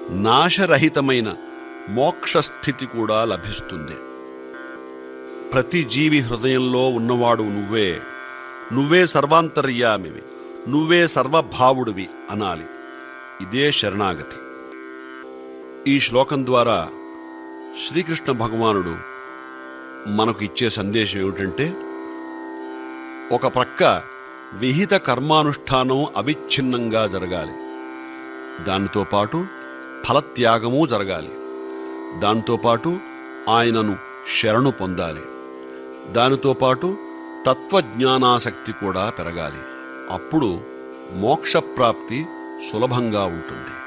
నాశరహితమైన మోక్షస్థితి కూడా లభిస్తుంది ప్రతి జీవి హృదయంలో ఉన్నవాడు నువ్వే నువ్వే సర్వాంతర్యామివి నువ్వే సర్వభావుడివి అనాలి ఇదే శరణాగతి ఈ శ్లోకం ద్వారా శ్రీకృష్ణ భగవానుడు మనకు ఇచ్చే సందేశం ఏమిటంటే ఒక ప్రక్క విహిత కర్మానుష్ఠానం అవిచ్ఛిన్నంగా జరగాలి దానితో పాటు ఫలత్యాగము జరగాలి దాంతో పాటు ఆయనను శరణు పొందాలి దానితో పాటు తత్వజ్ఞానాసక్తి కూడా పెరగాలి అప్పుడు మోక్షప్రాప్తి సులభంగా ఉంటుంది